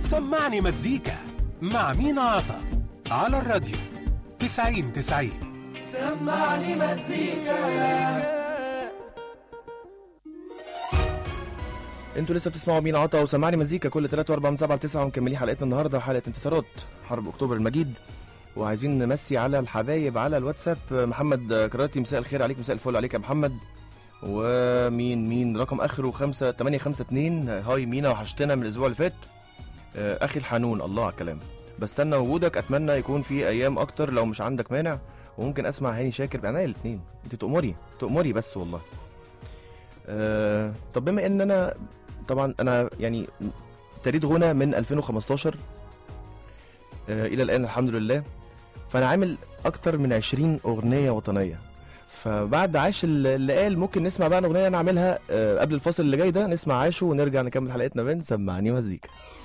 سمعني مزيكا مع مينا عطا على الراديو 90 90 سمعني مزيكا انتوا لسه بتسمعوا مين عطا وسمعني مزيكا كل 3 و4 من 7 ل 9 ومكملين حلقتنا النهارده حلقه انتصارات حرب اكتوبر المجيد وعايزين نمسي على الحبايب على الواتساب محمد كراتي مساء الخير عليك مساء الفل عليك يا محمد ومين مين رقم اخره 5 852 هاي مينا وحشتنا من الاسبوع اللي فات آه، اخي الحنون الله على الكلام بستنى وجودك اتمنى يكون في ايام اكتر لو مش عندك مانع وممكن اسمع هاني شاكر بعناية الاثنين انت تأمري تأمري بس والله آه طب بما ان انا طبعا انا يعني ابتديت غنى من 2015 آه الى الان الحمد لله فانا عامل اكتر من 20 اغنيه وطنيه فبعد عاش اللي قال ممكن نسمع بقى الاغنيه انا عاملها آه قبل الفاصل اللي جاي ده نسمع عاشه ونرجع نكمل حلقتنا بين سمعني مزيكا